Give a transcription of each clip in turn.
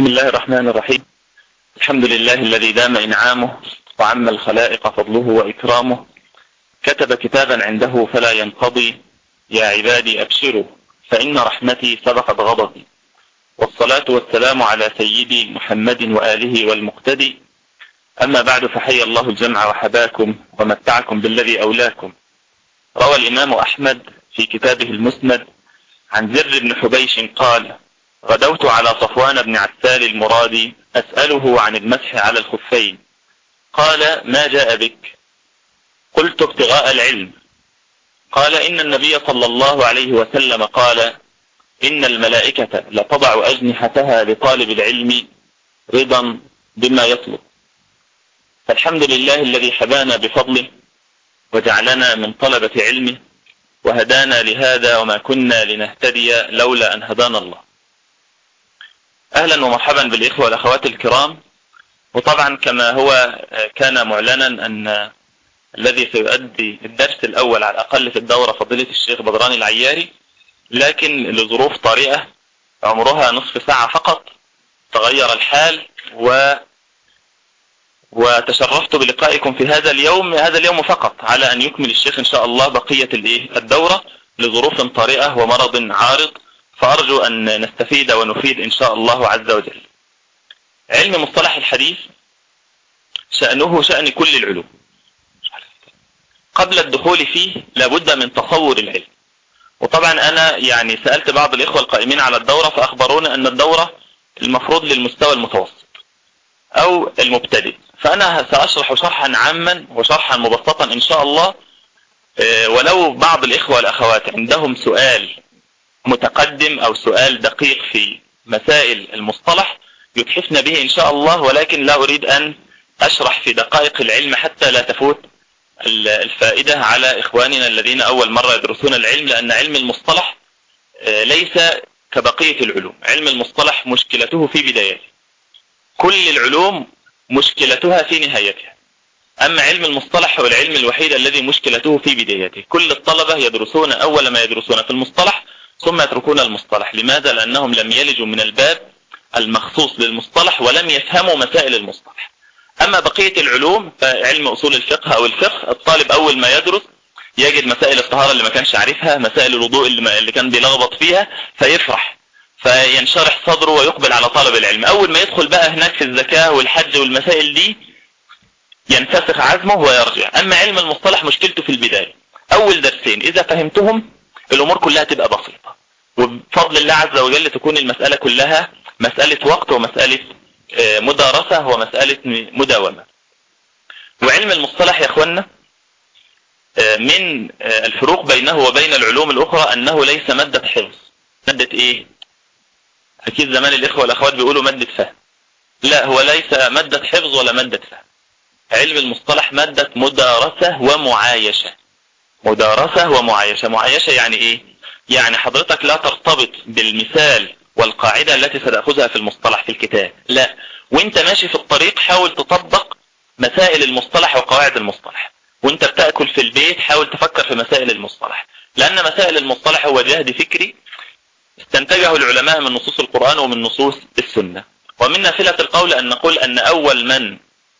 بسم الله الرحمن الرحيم الحمد لله الذي دام إنعامه وعم الخلائق فضله وإكرامه كتب كتابا عنده فلا ينقضي يا عبادي أبشروا فإن رحمتي سبقت غضبي والصلاة والسلام على سيدي محمد وآله والمقتدي أما بعد فحي الله الجمع وحباكم ومتعكم بالذي أولاكم روى الإمام أحمد في كتابه المسند عن زر بن حبيش قال غدوت على صفوان بن عسال المرادي أسأله عن المسح على الخفين قال ما جاء بك قلت ابتغاء العلم قال إن النبي صلى الله عليه وسلم قال إن الملائكة لتضع أجنحتها لطالب العلم رضا بما يطلب فالحمد لله الذي حبانا بفضله وجعلنا من طلبة علمه وهدانا لهذا وما كنا لنهتدي لولا أن هدانا الله أهلا ومرحبا بالإخوة والأخوات الكرام وطبعا كما هو كان معلنا أن الذي سيؤدي الدرس الأول على الأقل في الدورة فضيلة الشيخ بدران العياري لكن لظروف طارئة عمرها نصف ساعة فقط تغير الحال و وتشرفت بلقائكم في هذا اليوم هذا اليوم فقط على أن يكمل الشيخ إن شاء الله بقية الدورة لظروف طارئة ومرض عارض فأرجو أن نستفيد ونفيد إن شاء الله عز وجل علم مصطلح الحديث شأنه شأن كل العلوم قبل الدخول فيه لابد من تصور العلم وطبعا أنا يعني سألت بعض الإخوة القائمين على الدورة فأخبرونا أن الدورة المفروض للمستوى المتوسط أو المبتدئ فأنا سأشرح شرحا عاما وشرحا مبسطا إن شاء الله ولو بعض الإخوة والأخوات عندهم سؤال متقدم أو سؤال دقيق في مسائل المصطلح يتحفنا به إن شاء الله ولكن لا أريد أن أشرح في دقائق العلم حتى لا تفوت الفائدة على إخواننا الذين أول مرة يدرسون العلم لأن علم المصطلح ليس كبقية العلوم علم المصطلح مشكلته في بدايته كل العلوم مشكلتها في نهايتها أما علم المصطلح هو العلم الوحيد الذي مشكلته في بدايته كل الطلبة يدرسون أول ما يدرسون في المصطلح ثم يتركون المصطلح لماذا؟ لأنهم لم يلجوا من الباب المخصوص للمصطلح ولم يفهموا مسائل المصطلح أما بقية العلوم فعلم أصول الفقه أو الفقه الطالب أول ما يدرس يجد مسائل الطهارة اللي ما كانش عارفها مسائل الوضوء اللي, اللي كان بيلخبط فيها فيفرح فينشرح صدره ويقبل على طلب العلم أول ما يدخل بقى هناك في الزكاة والحج والمسائل دي ينفسخ عزمه ويرجع أما علم المصطلح مشكلته في البداية أول درسين إذا فهمتهم الأمور كلها تبقى بسيطة وبفضل الله عز وجل تكون المسألة كلها مسألة وقت ومسألة مدارسة ومسألة مداومة وعلم المصطلح يا أخوانا من الفروق بينه وبين العلوم الأخرى أنه ليس مادة حفظ مادة إيه أكيد زمان الإخوة والأخوات بيقولوا مادة فهم لا هو ليس مادة حفظ ولا مادة فهم علم المصطلح مادة مدارسة ومعايشة مدارسة ومعايشة معايشة يعني إيه يعني حضرتك لا ترتبط بالمثال والقاعدة التي ستأخذها في المصطلح في الكتاب لا وانت ماشي في الطريق حاول تطبق مسائل المصطلح وقواعد المصطلح وانت بتأكل في البيت حاول تفكر في مسائل المصطلح لأن مسائل المصطلح هو جهد فكري استنتجه العلماء من نصوص القرآن ومن نصوص السنة ومن نافلة القول أن نقول أن أول من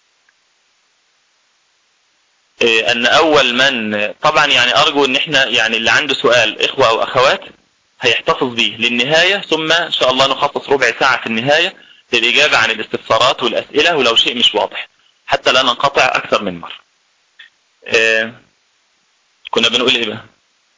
أن أول من طبعا يعني أرجو أن احنا يعني اللي عنده سؤال إخوة أو أخوات هيحتفظ به للنهاية ثم إن شاء الله نخصص ربع ساعة في النهاية للإجابة عن الاستفسارات والأسئلة ولو شيء مش واضح حتى لا ننقطع أكثر من مرة آه كنا بنقول إيه بقى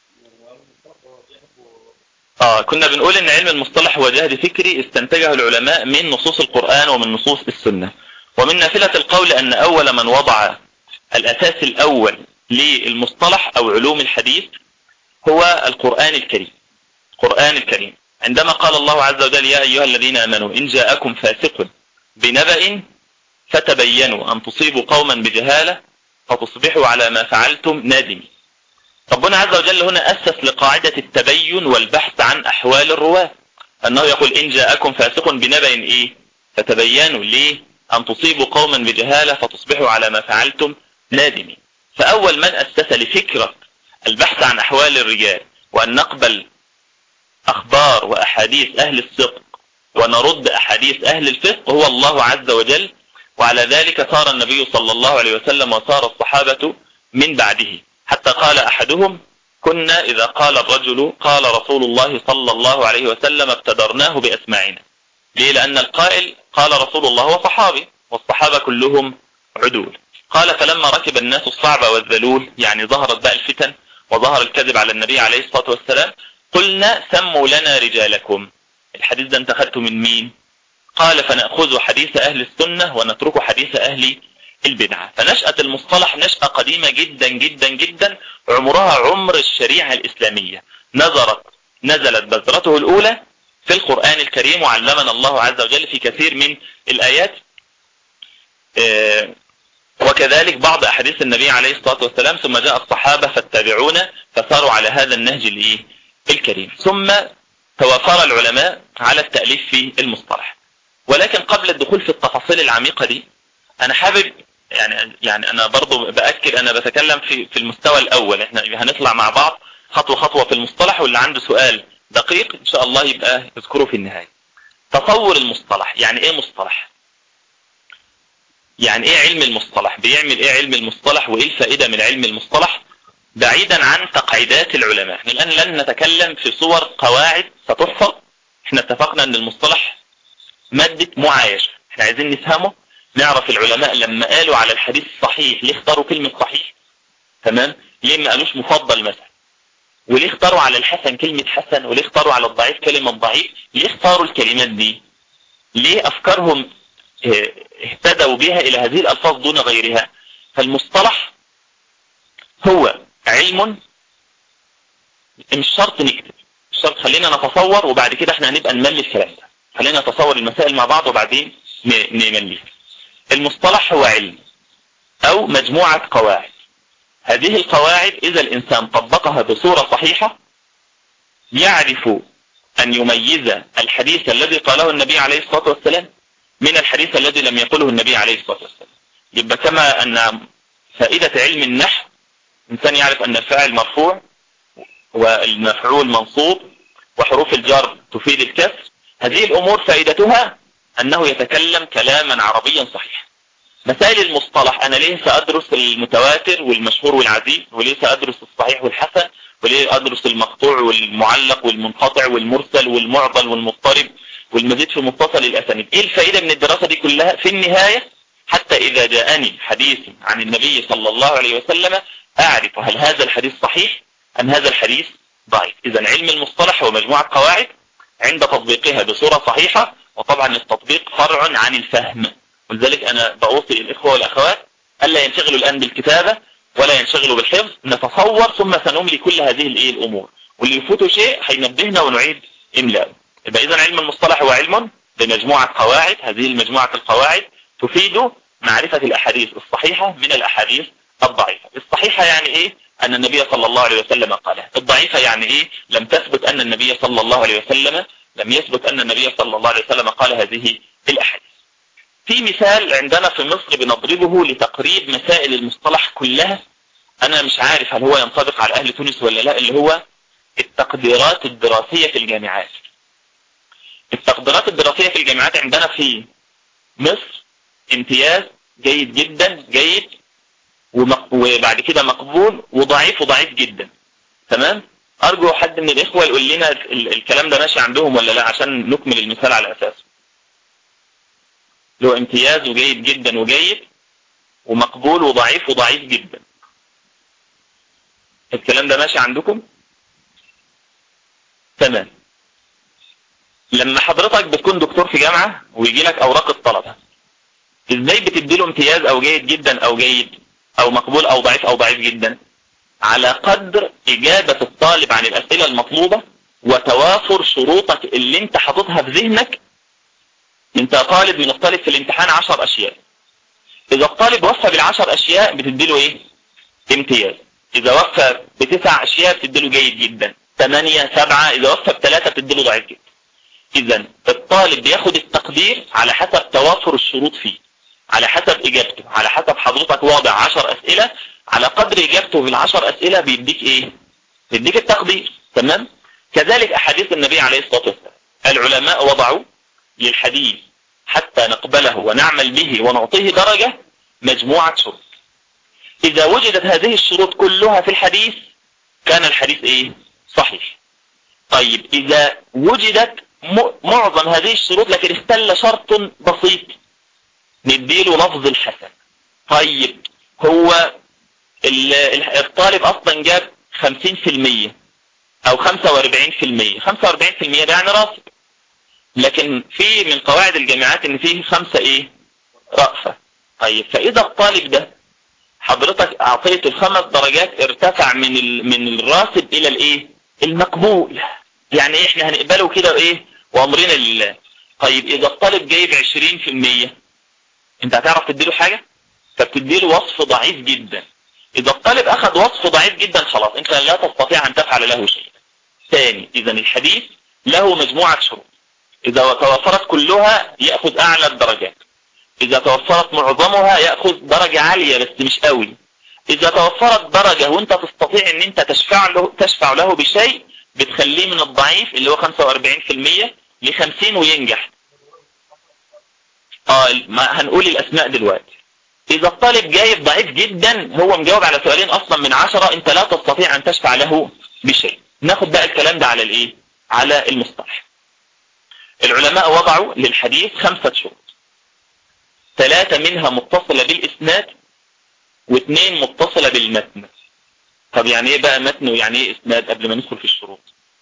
آه كنا بنقول إن علم المصطلح هو جهد فكري استنتجه العلماء من نصوص القرآن ومن نصوص السنة ومن نافلة القول أن أول من وضع الأساس الأول للمصطلح أو علوم الحديث هو القرآن الكريم القرآن الكريم عندما قال الله عز وجل يا أيها الذين آمنوا إن جاءكم فاسق بنبأ فتبينوا أن تصيبوا قوما بجهالة فتصبحوا على ما فعلتم نادمين ربنا عز وجل هنا أسس لقاعدة التبين والبحث عن أحوال الرواة أنه يقول إن جاءكم فاسق بنبأ إيه فتبينوا ليه أن تصيبوا قوما بجهالة فتصبحوا على ما فعلتم نادمين فأول من أسس لفكرة البحث عن أحوال الرجال وأن نقبل أخبار وأحاديث أهل الصدق ونرد أحاديث أهل الفقه هو الله عز وجل وعلى ذلك صار النبي صلى الله عليه وسلم وصار الصحابة من بعده حتى قال أحدهم كنا إذا قال الرجل قال رسول الله صلى الله عليه وسلم ابتدرناه بأسماعنا ليه لأن القائل قال رسول الله وصحابي والصحابة كلهم عدول قال فلما ركب الناس الصعب والذلول يعني ظهرت بقى الفتن وظهر الكذب على النبي عليه الصلاة والسلام قلنا سموا لنا رجالكم الحديث ده انت خدته من مين قال فنأخذ حديث أهل السنة ونترك حديث أهل البدعة فنشأة المصطلح نشأة قديمة جدا جدا جدا عمرها عمر الشريعة الإسلامية نظرت نزلت بذرته الأولى في القرآن الكريم وعلمنا الله عز وجل في كثير من الآيات وكذلك بعض أحاديث النبي عليه الصلاة والسلام ثم جاء الصحابة فاتبعون فصاروا على هذا النهج الكريم ثم توافر العلماء على التأليف في المصطلح ولكن قبل الدخول في التفاصيل العميقة دي أنا حابب يعني يعني أنا برضو بأكد أنا بتكلم في في المستوى الأول إحنا هنطلع مع بعض خطوة خطوة في المصطلح واللي عنده سؤال دقيق إن شاء الله يبقى يذكره في النهاية تصور المصطلح يعني إيه مصطلح يعني إيه علم المصطلح بيعمل إيه علم المصطلح وإيه الفائدة من علم المصطلح بعيدا عن تقعيدات العلماء احنا الآن لن نتكلم في صور قواعد ستحفظ احنا اتفقنا ان المصطلح مادة معايشة احنا عايزين نفهمه نعرف العلماء لما قالوا على الحديث الصحيح ليه اختاروا كلمة صحيح تمام ليه ما قالوش مفضل مثلا وليه اختاروا على الحسن كلمة حسن وليه اختاروا على الضعيف كلمة ضعيف ليه اختاروا الكلمات دي ليه افكارهم اهتدوا بها الى هذه الالفاظ دون غيرها فالمصطلح هو علم مش شرط نكتب مش شرط خلينا نتصور وبعد كده احنا هنبقى نملي الكلام ده خلينا نتصور المسائل مع بعض وبعدين نمليها المصطلح هو علم او مجموعة قواعد هذه القواعد اذا الانسان طبقها بصورة صحيحة يعرف ان يميز الحديث الذي قاله النبي عليه الصلاة والسلام من الحديث الذي لم يقله النبي عليه الصلاة والسلام يبقى كما ان فائدة علم النحو إنسان يعرف أن الفاعل مرفوع والمفعول منصوب وحروف الجر تفيد الكسر هذه الأمور فائدتها أنه يتكلم كلاما عربيا صحيحا مسائل المصطلح أنا ليه سأدرس المتواتر والمشهور والعزيز وليه سأدرس الصحيح والحسن وليه أدرس المقطوع والمعلق والمنقطع والمرسل والمعضل والمضطرب والمزيد في متصل الأسانيد إيه الفائدة من الدراسة دي كلها في النهاية حتى إذا جاءني حديث عن النبي صلى الله عليه وسلم أعرف هل هذا الحديث صحيح أم هذا الحديث ضعيف إذا علم المصطلح هو مجموعة قواعد عند تطبيقها بصورة صحيحة وطبعا التطبيق فرع عن الفهم ولذلك أنا بأوصي الإخوة والأخوات ألا ينشغلوا الآن بالكتابة ولا ينشغلوا بالحفظ نتصور ثم سنملي كل هذه الإيه الأمور واللي يفوته شيء هينبهنا ونعيد إملاءه يبقى إذا علم المصطلح هو علم بمجموعة قواعد هذه المجموعة القواعد تفيد معرفة الأحاديث الصحيحة من الأحاديث الضعيفة الصحيحة يعني ايه ان النبي صلى الله عليه وسلم قالها الضعيفة يعني ايه لم تثبت ان النبي صلى الله عليه وسلم لم يثبت ان النبي صلى الله عليه وسلم قال هذه الاحاديث في مثال عندنا في مصر بنضربه لتقريب مسائل المصطلح كلها انا مش عارف هل هو ينطبق على اهل تونس ولا لا اللي هو التقديرات الدراسية في الجامعات التقديرات الدراسية في الجامعات عندنا في مصر امتياز جيد جدا جيد وبعد كده مقبول وضعيف وضعيف جدا تمام ارجو حد من الاخوة يقول لنا الكلام ده ماشي عندهم ولا لا عشان نكمل المثال على اساسه له امتياز وجيد جدا وجيد ومقبول وضعيف وضعيف جدا الكلام ده ماشي عندكم تمام لما حضرتك بتكون دكتور في جامعة ويجي لك اوراق الطلبة ازاي بتدي له امتياز او جيد جدا او جيد او مقبول او ضعيف او ضعيف جدا على قدر اجابة الطالب عن الاسئلة المطلوبة وتوافر شروطك اللي انت حاططها في ذهنك انت طالب من الطالب في الامتحان عشر اشياء اذا الطالب وفى بالعشر اشياء بتديله ايه امتياز اذا وفى بتسع اشياء بتديله جيد جدا ثمانية سبعة اذا وفى بثلاثة بتديله ضعيف جدا اذا الطالب بياخد التقدير على حسب توافر الشروط فيه على حسب اجابته على حسب حضرتك واضع عشر اسئلة على قدر اجابته في العشر اسئلة بيديك ايه بيديك التقدير تمام كذلك احاديث النبي عليه الصلاة والسلام العلماء وضعوا للحديث حتى نقبله ونعمل به ونعطيه درجة مجموعة شروط إذا وجدت هذه الشروط كلها في الحديث كان الحديث إيه صحيح طيب إذا وجدت معظم هذه الشروط لكن اختل شرط بسيط نديله لفظ الحسن طيب هو الطالب أصلا جاب 50% أو 45% 45% ده يعني راسب لكن في من قواعد الجامعات ان فيه خمسة ايه رأفة طيب فاذا الطالب ده حضرتك اعطيته الخمس درجات ارتفع من من الراسب الى الايه المقبول يعني ايه احنا هنقبله كده ايه وامرنا لله طيب اذا الطالب جايب 20% انت هتعرف تديله حاجة فبتديله وصف ضعيف جدا اذا الطالب اخذ وصف ضعيف جدا خلاص انت لا تستطيع ان تفعل له شيء ثاني اذا الحديث له مجموعة شروط إذا توفرت كلها يأخذ أعلى الدرجات إذا توفرت معظمها يأخذ درجة عالية بس مش قوي إذا توفرت درجة وانت تستطيع ان انت تشفع له, تشفع له بشيء بتخليه من الضعيف اللي هو 45% ل 50 وينجح اه ما هنقول الاسماء دلوقتي اذا الطالب جايب ضعيف جدا هو مجاوب على سؤالين اصلا من عشرة انت لا تستطيع ان تشفع له بشيء ناخد بقى الكلام ده على الايه على المصطلح العلماء وضعوا للحديث خمسة شروط ثلاثة منها متصلة بالإسناد واثنين متصلة بالمتن طب يعني ايه بقى متن ويعني ايه اسناد قبل ما ندخل في الشروط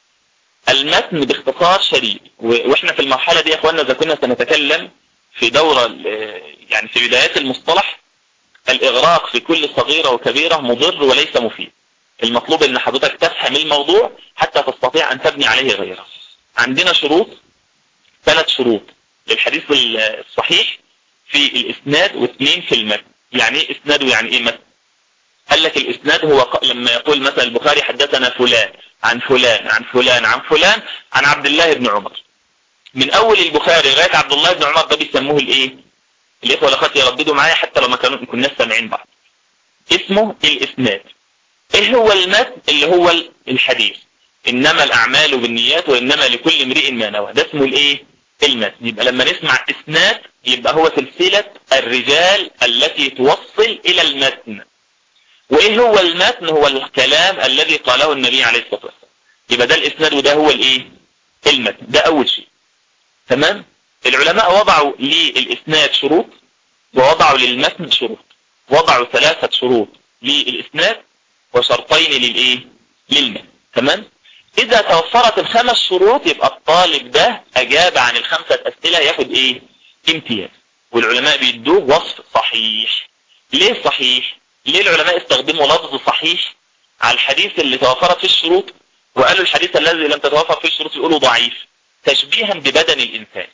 المتن باختصار شديد واحنا في المرحلة دي يا اخوانا اذا كنا سنتكلم في دورة يعني في بدايات المصطلح الاغراق في كل صغيرة وكبيرة مضر وليس مفيد المطلوب ان حضرتك تفهم الموضوع حتى تستطيع ان تبني عليه غيره عندنا شروط ثلاث شروط للحديث الصحيح في الاسناد واثنين في المتن يعني ايه اسناد ويعني ايه متن قال لك الاسناد هو لما يقول مثلا البخاري حدثنا فلان عن فلان عن فلان عن فلان عن عبد الله بن عمر من اول البخاري لغايه عبد الله بن عمر ده بيسموه الايه الاخوه والاخوات يرددوا معايا حتى لو ما كانوا كنا سامعين بعض اسمه الاسناد ايه هو المتن اللي هو الحديث انما الاعمال بالنيات وانما لكل امرئ ما نوى ده اسمه الايه المتن يبقى لما نسمع اسناد يبقى هو سلسلة الرجال التي توصل الى المتن وايه هو المتن هو الكلام الذي قاله النبي عليه الصلاة والسلام يبقى ده الاسناد وده هو الايه المتن ده اول شيء تمام العلماء وضعوا للاسناد شروط ووضعوا للمتن شروط وضعوا ثلاثة شروط للاسناد وشرطين للايه للمتن تمام اذا توفرت الخمس شروط يبقى الطالب ده اجاب عن الخمسة اسئلة ياخد ايه امتياز والعلماء بيدوه وصف صحيح ليه صحيح ليه العلماء استخدموا لفظ صحيح على الحديث اللي توفرت فيه الشروط وقالوا الحديث الذي لم تتوفر فيه الشروط يقولوا ضعيف تشبيها ببدن الانسان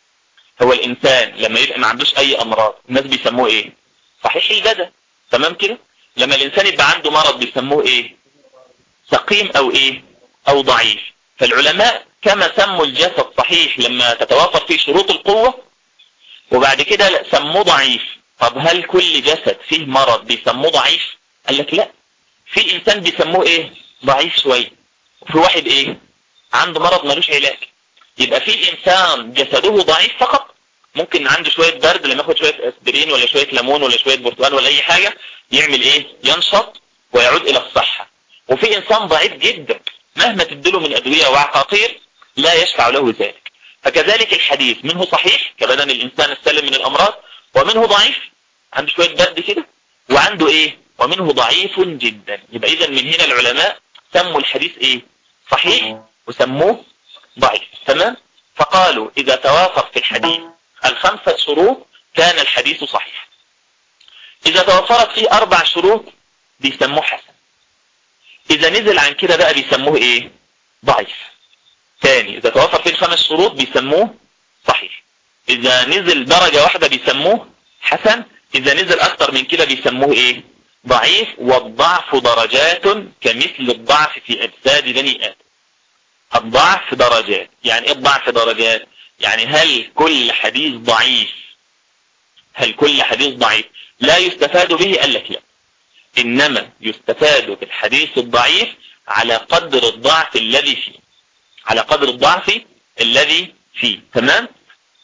هو الانسان لما يبقى ما عندوش اي امراض الناس بيسموه ايه صحيح البدن تمام كده لما الانسان يبقى عنده مرض بيسموه ايه سقيم او ايه او ضعيف فالعلماء كما سموا الجسد صحيح لما تتوافر فيه شروط القوة وبعد كده سموه ضعيف طب هل كل جسد فيه مرض بيسموه ضعيف قال لك لا في انسان بيسموه ايه ضعيف شوية وفي واحد ايه عنده مرض ملوش علاج يبقى في انسان جسده ضعيف فقط ممكن عنده شوية برد لما ياخد شوية اسبرين ولا شوية ليمون ولا شوية برتقال ولا اي حاجة يعمل ايه ينشط ويعود الى الصحة وفي انسان ضعيف جدا مهما تدله من ادوية وعقاقير لا يشفع له ذلك فكذلك الحديث منه صحيح كبدن الانسان السلم من الامراض ومنه ضعيف عنده شوية برد كده وعنده ايه ومنه ضعيف جدا يبقى اذا من هنا العلماء سموا الحديث ايه صحيح وسموه ضعيف تمام فقالوا اذا توافق في الحديث الخمسة شروط كان الحديث صحيح اذا توفرت فيه اربع شروط بيسموه حسن اذا نزل عن كده بقى بيسموه ايه ضعيف تاني اذا توفر فيه الخمس شروط بيسموه صحيح اذا نزل درجة واحدة بيسموه حسن اذا نزل اكتر من كده بيسموه ايه ضعيف والضعف درجات كمثل الضعف في اجساد بني ادم الضعف درجات يعني ايه الضعف درجات يعني هل كل حديث ضعيف هل كل حديث ضعيف لا يستفاد به قال لك لا انما يستفاد بالحديث الضعيف على قدر الضعف الذي فيه على قدر الضعف الذي فيه تمام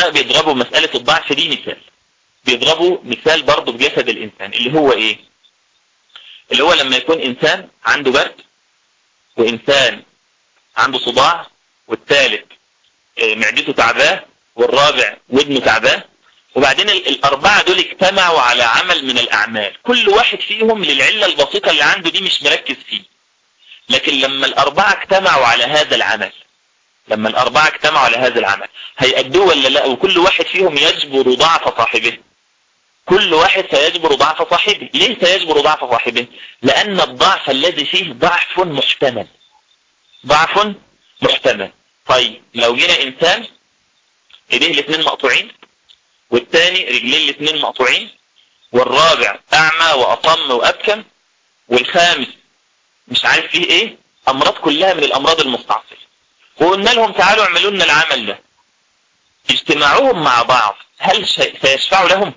العلماء بيضربوا مسألة الضعف دي مثال بيضربوا مثال برضه بجسد الإنسان اللي هو إيه اللي هو لما يكون إنسان عنده برد وإنسان عنده صداع والثالث معدته تعباه والرابع ودنه تعباه وبعدين الأربعة دول اجتمعوا على عمل من الأعمال كل واحد فيهم للعلة البسيطة اللي عنده دي مش مركز فيه لكن لما الأربعة اجتمعوا على هذا العمل لما الأربعة اجتمعوا على هذا العمل هيأدوه ولا لا وكل واحد فيهم يجبر ضعف صاحبه كل واحد سيجبر ضعف صاحبه ليه سيجبر ضعف صاحبه لأن الضعف الذي فيه ضعف محتمل ضعف محتمل طيب لو جينا إنسان ايديه الاثنين مقطوعين والثاني رجلين الاثنين مقطوعين والرابع أعمى وأطم وأبكم والخامس مش عارف فيه ايه أمراض كلها من الأمراض المستعصية وقلنا لهم تعالوا اعملوا لنا العمل ده اجتماعهم مع بعض هل سيشفعوا لهم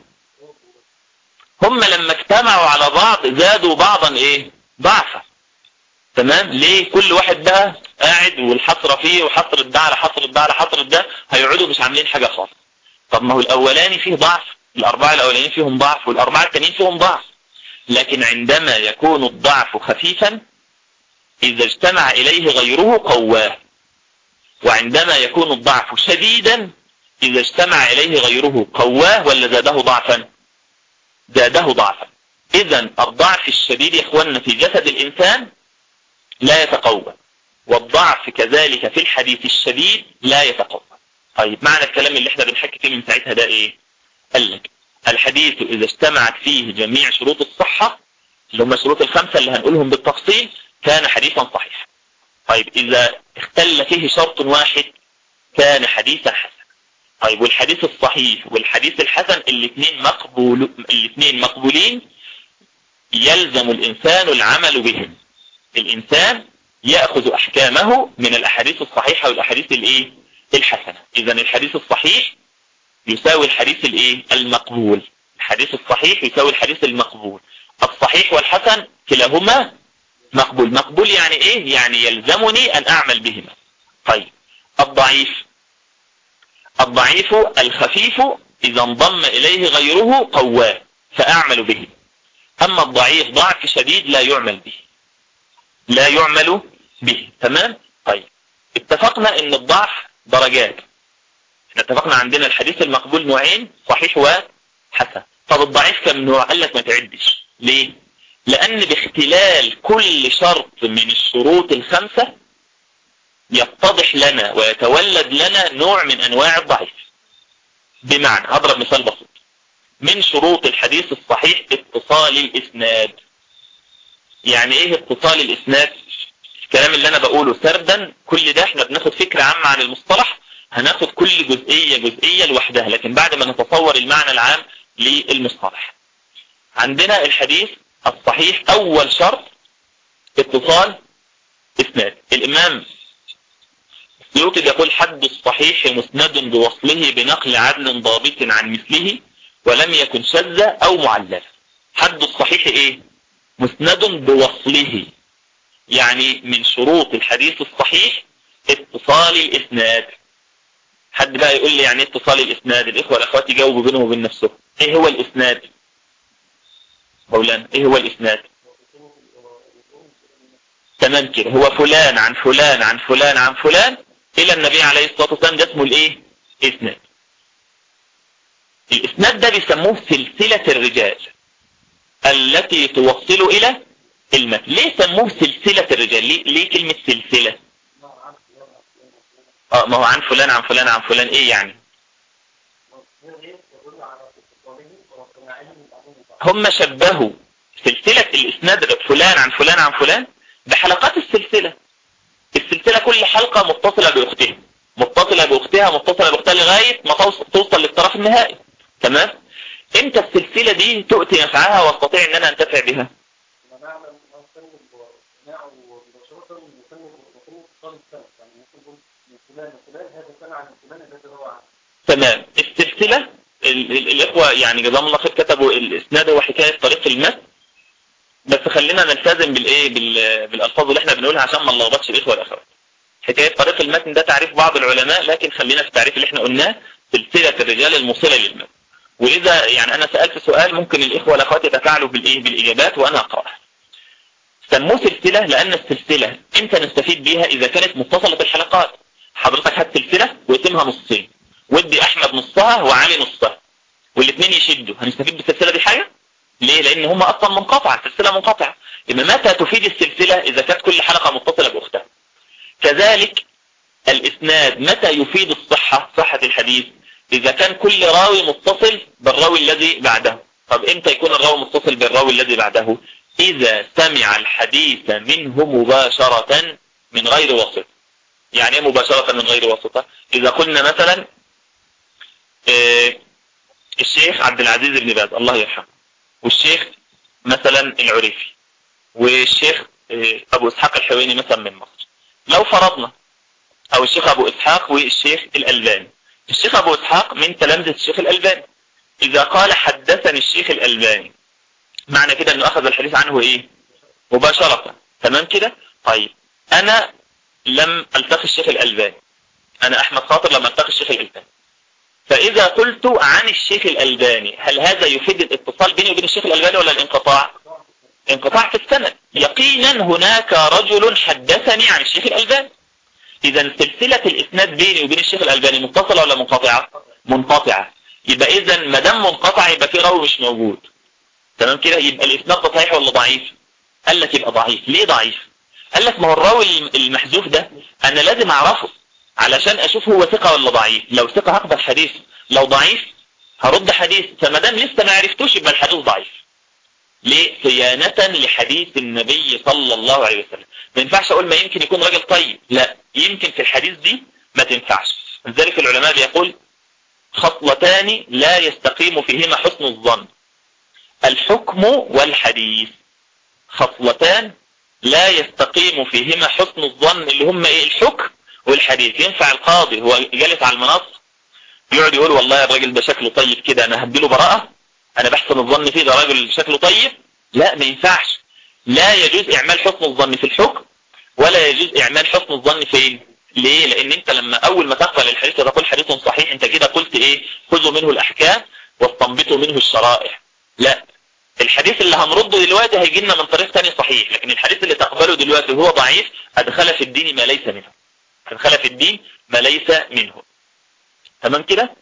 هم لما اجتمعوا على بعض زادوا بعضا ايه ضعفا تمام ليه كل واحد بقى قاعد والحسرة فيه وحسرة ده على حسرة ده على حسرة ده هيقعدوا مش عاملين حاجة خالص طب ما هو الاولاني فيه ضعف الاربعة الاولانيين فيهم ضعف والاربعة التانيين فيهم ضعف لكن عندما يكون الضعف خفيفا اذا اجتمع اليه غيره قواه وعندما يكون الضعف شديدا اذا اجتمع اليه غيره قواه ولا زاده ضعفا زاده ضعفا اذا الضعف الشديد يا اخواننا في جسد الانسان لا يتقوى والضعف كذلك في الحديث الشديد لا يتقوى طيب معنى الكلام اللي احنا بنحكي فيه من ساعتها ده ايه قال لك الحديث اذا اجتمعت فيه جميع شروط الصحة اللي هم الشروط الخمسة اللي هنقولهم بالتفصيل كان حديثا صحيحا طيب اذا اختل فيه شرط واحد كان حديثا حسنا طيب والحديث الصحيح والحديث الحسن الاثنين مقبول الاثنين مقبولين يلزم الانسان العمل بهم الانسان يأخذ احكامه من الاحاديث الصحيحة والاحاديث الايه الحسنة اذا الحديث الصحيح يساوي الحديث الايه المقبول الحديث الصحيح يساوي الحديث المقبول الصحيح والحسن كلاهما مقبول مقبول يعني ايه يعني يلزمني ان اعمل بهما طيب الضعيف الضعيف الخفيف اذا انضم اليه غيره قواه فاعمل به اما الضعيف ضعف شديد لا يعمل به لا يعمل به تمام طيب اتفقنا ان الضعف درجات احنا اتفقنا عندنا الحديث المقبول نوعين صحيح وحسن طب الضعيف كم نوع قال لك ما تعدش ليه لان باختلال كل شرط من الشروط الخمسة يتضح لنا ويتولد لنا نوع من انواع الضعيف بمعنى هضرب مثال بسيط من شروط الحديث الصحيح اتصال الاسناد يعني ايه اتصال الاسناد الكلام اللي انا بقوله سردا كل ده احنا بناخد فكرة عامة عن المصطلح هناخد كل جزئية جزئية لوحدها لكن بعد ما نتصور المعنى العام للمصطلح عندنا الحديث الصحيح اول شرط اتصال اسناد الامام السيوطي بيقول حد الصحيح مسند بوصله بنقل عدل ضابط عن مثله ولم يكن شذا او معللا حد الصحيح ايه مسند بوصله يعني من شروط الحديث الصحيح اتصال الاسناد حد بقى يقول لي يعني ايه اتصال الاسناد الاخوة والاخوات يجاوبوا بينهم وبين نفسهم ايه هو الاسناد مولانا ايه هو الاسناد تمام كده هو فلان عن فلان عن فلان عن فلان الى النبي عليه الصلاة والسلام ده اسمه الايه اسناد الاسناد ده بيسموه سلسلة الرجال التي توصل الى المتن ليه سموه سلسلة الرجال ليه, ليه كلمة سلسلة اه ما هو عن فلان عن فلان عن فلان ايه يعني هم شبهوا سلسلة الاسناد فلان عن فلان عن فلان بحلقات السلسلة السلسلة كل حلقة متصلة باختها متصلة باختها متصلة باختها لغاية ما توصل للطرف النهائي تمام امتى السلسلة دي تؤتي نفعها واستطيع ان انا انتفع بها تمام السلسلة الاخوة يعني جزاهم الله خير كتبوا الاسناد هو حكاية طريق المتن بس خلينا نلتزم بالايه بالالفاظ اللي احنا بنقولها عشان ما نلخبطش الاخوة والاخوات حكاية طريق المتن ده تعريف بعض العلماء لكن خلينا في التعريف اللي احنا قلناه سلسلة الرجال الموصلة للمد ولذا يعني انا سألت سؤال ممكن الاخوة والاخوات يتفاعلوا بالايه بالاجابات وانا اقرأها سموه سلسلة لان السلسلة امتى نستفيد بيها اذا كانت متصلة الحلقات حضرتك هات سلسلة وقسمها نصين ودي احمد نصها وعلي نصها والاثنين يشدوا هنستفيد بالسلسلة دي حاجة ليه لان هما اصلا منقطعة سلسلة منقطعة يبقى متى تفيد السلسلة اذا كانت كل حلقة متصلة باختها كذلك الاسناد متى يفيد الصحة صحة الحديث اذا كان كل راوي متصل بالراوي الذي بعده طب امتى يكون الراوي متصل بالراوي الذي بعده اذا سمع الحديث منه مباشرة من غير وسط يعني ايه مباشرة من غير وسطة اذا قلنا مثلا إيه الشيخ عبد العزيز بن باز الله يرحمه والشيخ مثلا العريفي والشيخ إيه ابو اسحاق الحويني مثلا من مصر لو فرضنا او الشيخ ابو اسحاق والشيخ الالباني الشيخ ابو اسحاق من تلامذة الشيخ الالباني اذا قال حدثني الشيخ الالباني معنى كده انه اخذ الحديث عنه ايه مباشرة تمام كده طيب انا لم التقي الشيخ الالباني انا احمد خاطر لم التقي الشيخ الالباني فاذا قلت عن الشيخ الالباني هل هذا يفيد الاتصال بيني وبين الشيخ الالباني ولا الانقطاع انقطاع في السند يقينا هناك رجل حدثني عن الشيخ الالباني اذا سلسلة الاسناد بيني وبين الشيخ الالباني متصلة ولا منقطعة منقطعة يبقى اذا ما دام منقطع يبقى في راوي مش موجود تمام كده يبقى الاسناد ده صحيح ولا ضعيف قال لك يبقى ضعيف ليه ضعيف قال لك ما هو الراوي المحذوف ده انا لازم اعرفه علشان اشوف هو ثقة ولا ضعيف لو ثقة هقبل حديث لو ضعيف هرد حديث فما دام لسه ما عرفتوش يبقى الحديث ضعيف ليه صيانة لحديث النبي صلى الله عليه وسلم ما ينفعش اقول ما يمكن يكون راجل طيب لا يمكن في الحديث دي ما تنفعش لذلك العلماء بيقول خصلتان لا يستقيم فيهما حسن الظن الحكم والحديث خصلتان لا يستقيم فيهما حسن الظن اللي هم ايه الحكم والحديث ينفع القاضي هو جالس على المنص يقعد يقول والله الراجل ده شكله طيب كده انا هديله براءة انا بحسن الظن فيه ده راجل شكله طيب لا ما ينفعش لا يجوز اعمال حسن الظن في الحكم ولا يجوز اعمال حسن الظن فين ليه لان انت لما اول ما تقبل الحديث تقول حديث صحيح انت كده قلت ايه خذوا منه الاحكام واستنبطوا منه الشرائع لا الحديث اللي هنرده دلوقتي هيجي لنا من طريق تاني صحيح لكن الحديث اللي تقبله دلوقتي وهو ضعيف ادخل في الدين ما ليس منه ادخل في الدين ما ليس منه تمام كده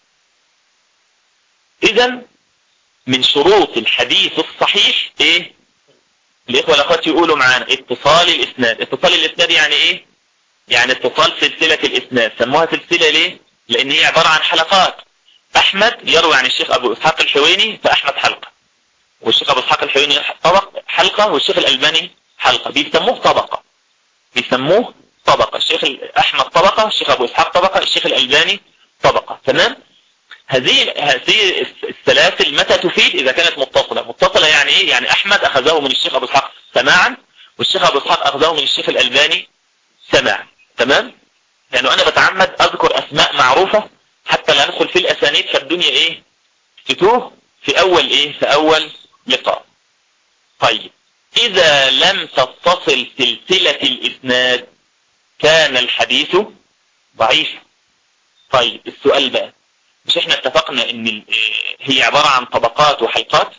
اذا من شروط الحديث الصحيح ايه الاخوة الاخوات يقولوا معانا اتصال الاسناد اتصال الاسناد يعني ايه يعني اتصال سلسلة الاسناد سموها سلسلة ليه لان هي عبارة عن حلقات احمد يروي عن الشيخ ابو اسحاق الحويني فاحمد حلقة والشيخ ابو اسحاق الحويني طبق حلقة والشيخ الالباني حلقة بيسموه طبقة بيسموه طبقة الشيخ احمد طبقة الشيخ ابو اسحاق طبقة الشيخ الالباني طبقة تمام هذه هذه السلاسل متى تفيد اذا كانت متصلة متصلة يعني ايه يعني احمد اخذه من الشيخ ابو اسحاق سماعا والشيخ ابو اسحاق اخذه من الشيخ الالباني سماعا تمام لانه يعني انا بتعمد اذكر اسماء معروفة حتى لا ندخل في الاسانيد فالدنيا ايه تتوه في اول ايه في اول لقاء طيب اذا لم تتصل سلسلة الاسناد كان الحديث ضعيف طيب السؤال بقى مش احنا اتفقنا ان هي عبارة عن طبقات وحلقات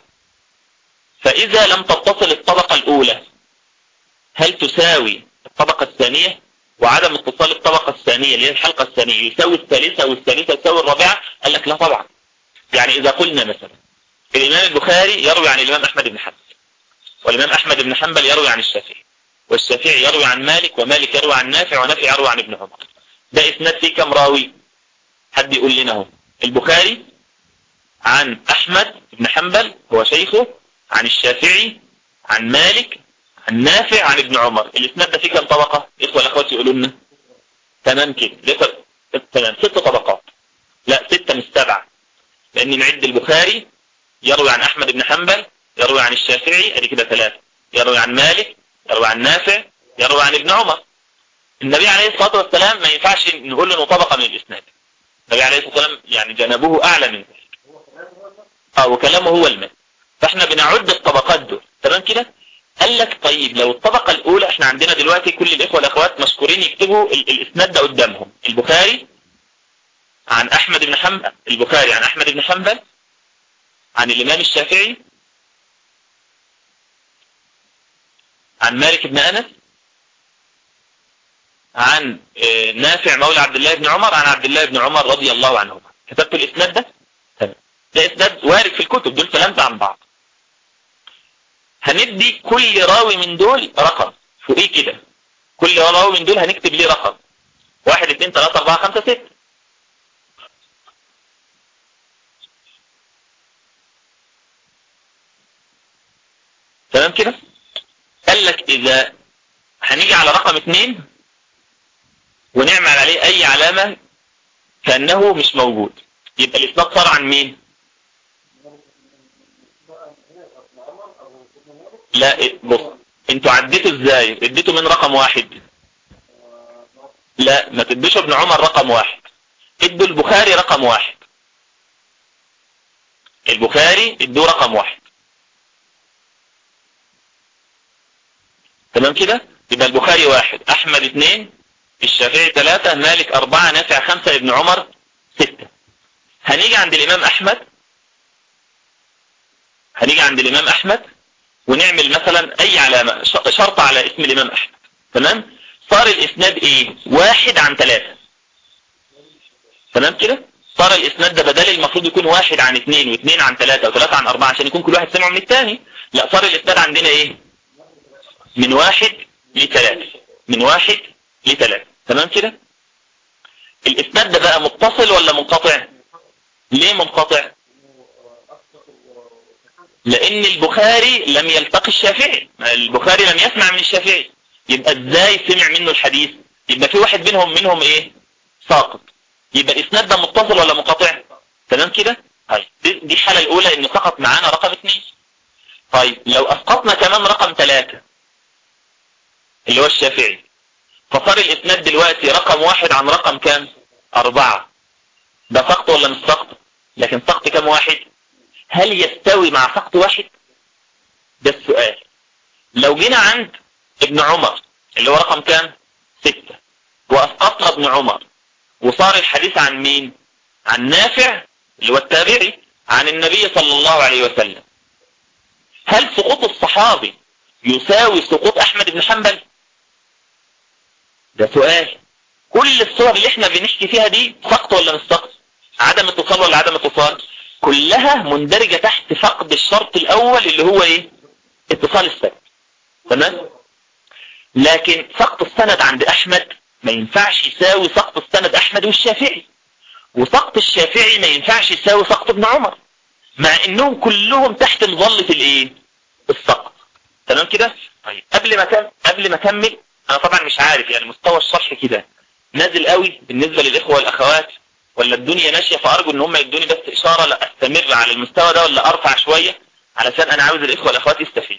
فاذا لم تتصل الطبقة الاولى هل تساوي الطبقة الثانية وعدم اتصال الطبقة الثانية اللي هي الحلقة الثانية يساوي الثالثة والثالثة يساوي الرابعة قال لك لا طبعا يعني اذا قلنا مثلا الامام البخاري يروي عن الامام احمد بن حنبل والامام احمد بن حنبل يروي عن الشافعي والشافعي يروي عن مالك ومالك يروي عن نافع ونافع يروي عن ابن عمر ده اسناد فيه كم راوي حد يقول لنا هو البخاري عن احمد بن حنبل هو شيخه عن الشافعي عن مالك عن نافع عن ابن عمر الاسناد ده فيه كم طبقة اخوة الاخوات يقولوا لنا تمام كده تمام ست طبقات لا ستة مش سبعة لان نعد البخاري يروي عن احمد بن حنبل يروي عن الشافعي ادي كده ثلاثة يروي عن مالك يروي عن نافع يروي عن ابن عمر النبي عليه الصلاة والسلام ما ينفعش نقول له طبقة من الاسناد النبي عليه الصلاة والسلام يعني جنبه اعلى من ذلك اه وكلامه هو المال فاحنا بنعد الطبقات دول تمام كده قال لك طيب لو الطبقة الاولى احنا عندنا دلوقتي كل الاخوة والاخوات مشكورين يكتبوا الاسناد ده قدامهم البخاري عن احمد بن حنبل البخاري عن احمد بن حنبل عن الامام الشافعي عن مالك بن انس عن آه، نافع مولى عبد الله بن عمر عن عبد الله بن عمر رضي الله عنهما كتبت الاسناد ده تمام ده اسناد وارد في الكتب دول ثلاثة عن بعض هندي كل راوي من دول رقم فوقيه كده كل راوي من دول هنكتب ليه رقم واحد اثنين ثلاثة اربعة خمسة ستة تمام كده قال لك اذا هنيجي على رقم اثنين ونعمل عليه اي علامة كأنه مش موجود يبقى الاسناد صار عن مين لا بص انتوا عديتوا ازاي اديتوا من رقم واحد لا ما تدوش ابن عمر رقم واحد ادوا البخاري رقم واحد البخاري ادوه رقم واحد تمام كده يبقى البخاري واحد احمد اثنين الشافعي ثلاثة مالك اربعة نافع خمسة ابن عمر ستة هنيجي عند الامام احمد هنيجي عند الامام احمد ونعمل مثلا اي علامة شرط على اسم الامام احمد تمام صار الاسناد ايه واحد عن ثلاثة تمام كده صار الاسناد ده بدل المفروض يكون واحد عن اثنين واثنين عن ثلاثة وثلاثة عن اربعة عشان يكون كل واحد سمعه من الثاني لا صار الاسناد عندنا ايه من واحد لثلاثة من واحد لثلاثة تمام كده الاسناد ده بقى متصل ولا منقطع ليه منقطع لان البخاري لم يلتقي الشافعي البخاري لم يسمع من الشافعي يبقى ازاي سمع منه الحديث يبقى في واحد منهم منهم ايه ساقط يبقى الاسناد ده متصل ولا منقطع تمام كده طيب دي الحالة الاولى ان سقط معانا رقم اثنين طيب لو اسقطنا كمان رقم ثلاثة اللي هو الشافعي فصار الاسناد دلوقتي رقم واحد عن رقم كام اربعة ده سقط ولا مش سقط لكن سقط كام واحد هل يستوي مع سقط واحد ده السؤال لو جينا عند ابن عمر اللي هو رقم كام ستة واسقطنا ابن عمر وصار الحديث عن مين عن نافع اللي هو التابعي عن النبي صلى الله عليه وسلم هل سقوط الصحابي يساوي سقوط احمد بن حنبل ده سؤال كل الصور اللي احنا بنحكي فيها دي سقط ولا مش سقط عدم اتصال ولا عدم اتصال كلها مندرجة تحت فقد الشرط الاول اللي هو ايه اتصال السند تمام لكن سقط السند عند احمد ما ينفعش يساوي سقط السند احمد والشافعي وسقط الشافعي ما ينفعش يساوي سقط ابن عمر مع انهم كلهم تحت مظلة الايه السقط تمام كده طيب قبل ما كم... قبل ما اكمل انا طبعا مش عارف يعني مستوى الشرح كده نازل قوي بالنسبة للاخوة والاخوات ولا الدنيا ماشية فارجو ان هم يدوني بس اشارة لا استمر على المستوى ده ولا ارفع شوية علشان انا عاوز الاخوة والاخوات يستفيد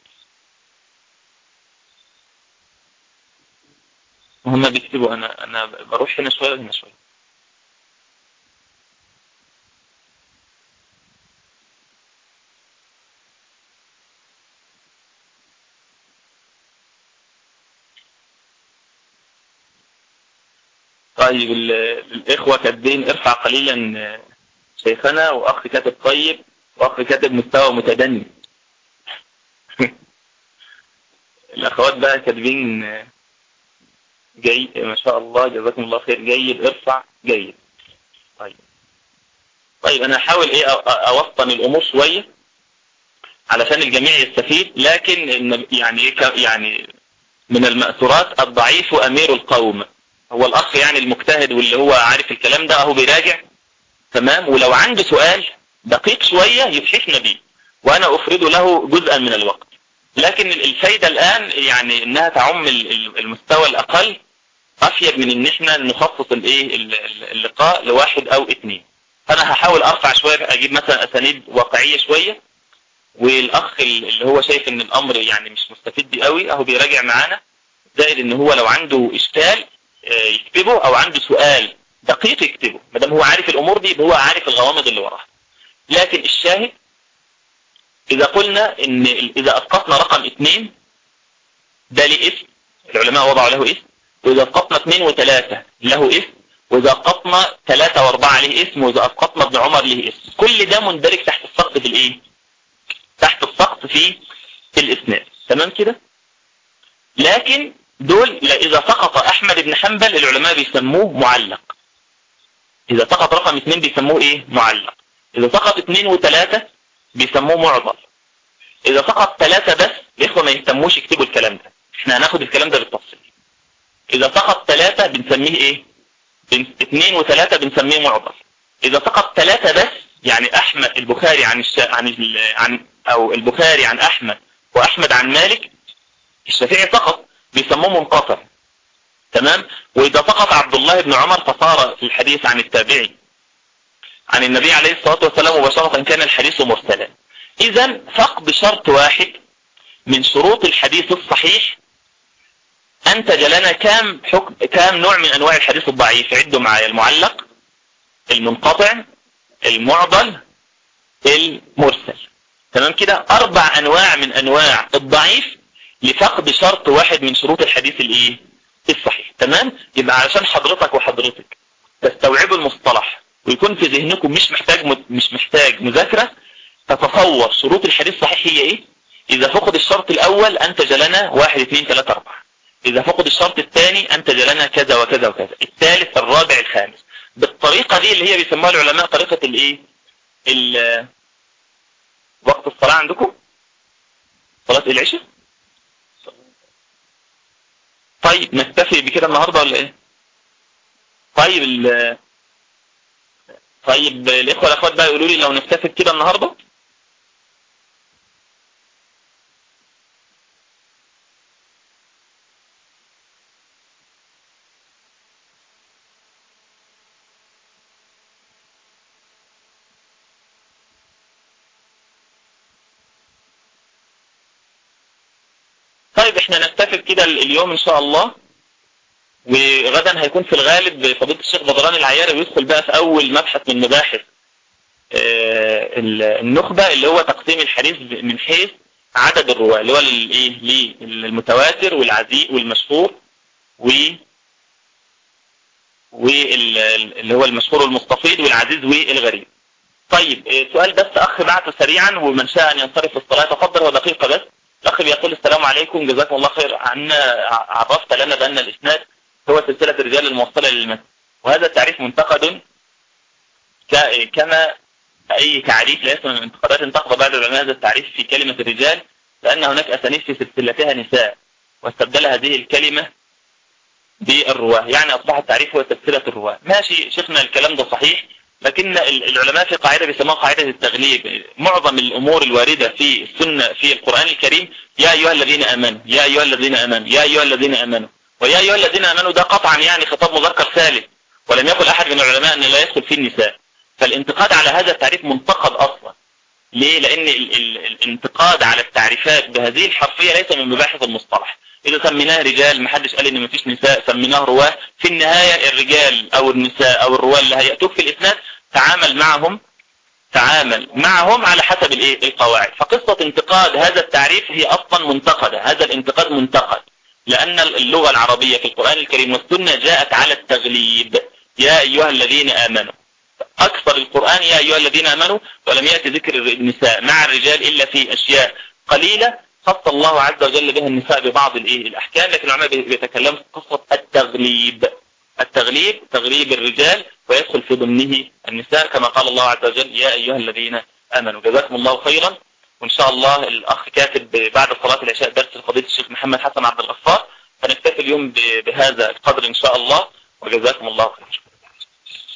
وهم بيكتبوا انا انا بروح هنا شوية وهنا شوية طيب الإخوة كاتبين ارفع قليلا شيخنا وأخ كاتب طيب وأخ كاتب مستوى متدني الأخوات بقى كاتبين جيد ما شاء الله جزاكم الله خير جيد ارفع جيد طيب طيب أنا هحاول إيه أوسطن الأمور شوية علشان الجميع يستفيد لكن يعني يعني من المأثورات الضعيف أمير القوم هو الأخ يعني المجتهد واللي هو عارف الكلام ده أهو بيراجع تمام ولو عنده سؤال دقيق شوية يفحشنا بيه وأنا أفرد له جزءا من الوقت لكن الفايدة الآن يعني إنها تعم المستوى الأقل أفيد من إن إحنا نخصص الإيه اللقاء لواحد أو اثنين فأنا هحاول أرفع شوية أجيب مثلا أسانيد واقعية شوية والأخ اللي هو شايف إن الأمر يعني مش مستفيد بيه قوي أهو بيراجع معانا زائد إن هو لو عنده إشكال يكتبه او عنده سؤال دقيق يكتبه ما دام هو عارف الامور دي هو عارف الغوامض اللي وراها لكن الشاهد اذا قلنا ان اذا اسقطنا رقم اثنين ده ليه اسم العلماء وضعوا له اسم واذا اسقطنا اثنين وثلاثة له اسم وإذا أسقطنا ثلاثة وأربعة له اسم وإذا أسقطنا ابن عمر له اسم كل ده مندرج تحت السقط في الإيه تحت السقط في الإسناد تمام كده لكن دول إذا سقط أحمد بن حنبل العلماء بيسموه معلق إذا سقط رقم اثنين بيسموه إيه معلق إذا سقط اثنين وثلاثة بيسموه معضل إذا سقط ثلاثة بس الإخوة ما يهتموش يكتبوا الكلام ده احنا هناخد الكلام ده بالتفصيل إذا سقط ثلاثة بنسميه إيه اثنين وثلاثة بنسميه معضل إذا سقط ثلاثة بس يعني أحمد البخاري عن الش... عن ال... عن أو البخاري عن أحمد وأحمد عن مالك الشافعي سقط بيسموه منقطع تمام وإذا سقط عبد الله بن عمر فصار في الحديث عن التابعي عن النبي عليه الصلاة والسلام مباشرة كان الحديث مرسلا إذا فقد شرط واحد من شروط الحديث الصحيح أنتج لنا كام حكم كام نوع من أنواع الحديث الضعيف عدوا معايا المعلق المنقطع المعضل المرسل تمام كده أربع أنواع من أنواع الضعيف لفقد شرط واحد من شروط الحديث الإيه الصحيح تمام يبقى علشان حضرتك وحضرتك تستوعبوا المصطلح ويكون في ذهنكم مش محتاج مش محتاج مذاكرة تتصور شروط الحديث الصحيح هي ايه اذا فقد الشرط الاول انتج لنا واحد اثنين ثلاثة اربعة اذا فقد الشرط الثاني انتج لنا كذا وكذا وكذا الثالث الرابع الخامس بالطريقة دي اللي هي بيسموها العلماء طريقة الايه وقت الصلاة عندكم صلاة العشاء طيب نكتفي بكده النهاردة ولا ايه طيب ال طيب الاخوة الاخوات بقى يقولوا لي لو نكتفي كده النهاردة طيب احنا نكتفي كده اليوم ان شاء الله وغدا هيكون في الغالب فضيله الشيخ بدران العياري ويدخل بقى في اول مبحث من مباحث النخبة اللي هو تقسيم الحديث من حيث عدد الرواة اللي هو الايه للمتواتر والعزيء والمشهور و واللي هو المشهور والمستفيض والعزيز والغريب طيب سؤال بس اخ بعته سريعا ومن شاء ان ينصرف الصلاة تفضل ودقيقة بس الاخ بيقول السلام عليكم جزاكم الله خير عنا عرفت لنا بان الاسناد هو سلسلة الرجال الموصلة للمتن وهذا التعريف منتقد كما أي تعريف ليس من انتقادات انتقد بعض العلماء هذا التعريف في كلمة الرجال لأن هناك أسانيد في سلسلتها نساء واستبدل هذه الكلمة بالرواة يعني أصبح التعريف هو سلسلة الرواة ماشي شفنا الكلام ده صحيح لكن العلماء في قاعدة بيسموها قاعدة التغليب معظم الأمور الواردة في السنة في القرآن الكريم يا أيها الذين آمنوا يا أيها الذين آمنوا يا أيها الذين آمنوا ويا أيها الذين آمنوا ده قطعا يعني خطاب مذكر ثالث ولم يقل أحد من العلماء أن لا يدخل فيه النساء فالانتقاد على هذا التعريف منتقد أصلا ليه؟ لأن ال ال الانتقاد على التعريفات بهذه الحرفية ليس من مباحث المصطلح إذا سميناه رجال محدش قال إن مفيش نساء سميناه رواه في النهاية الرجال أو النساء أو الرواه اللي هيأتوك في الإسناد تعامل معهم تعامل معهم على حسب الايه القواعد فقصة انتقاد هذا التعريف هي أصلا منتقدة هذا الانتقاد منتقد لأن اللغة العربية في القرآن الكريم والسنة جاءت على التغليب يا أيها الذين آمنوا أكثر القرآن يا أيها الذين آمنوا ولم يأتي ذكر النساء مع الرجال إلا في أشياء قليلة خص الله عز وجل بها النساء ببعض الإيه الأحكام لكن العلماء بيتكلموا في قصة التغليب التغليب تغليب الرجال ويدخل في ضمنه النساء كما قال الله عز وجل يا أيها الذين آمنوا جزاكم الله خيرا وإن شاء الله الأخ كاتب بعد صلاة العشاء درس لفضيلة الشيخ محمد حسن عبد الغفار فنكتفي اليوم بهذا القدر إن شاء الله وجزاكم الله خيرا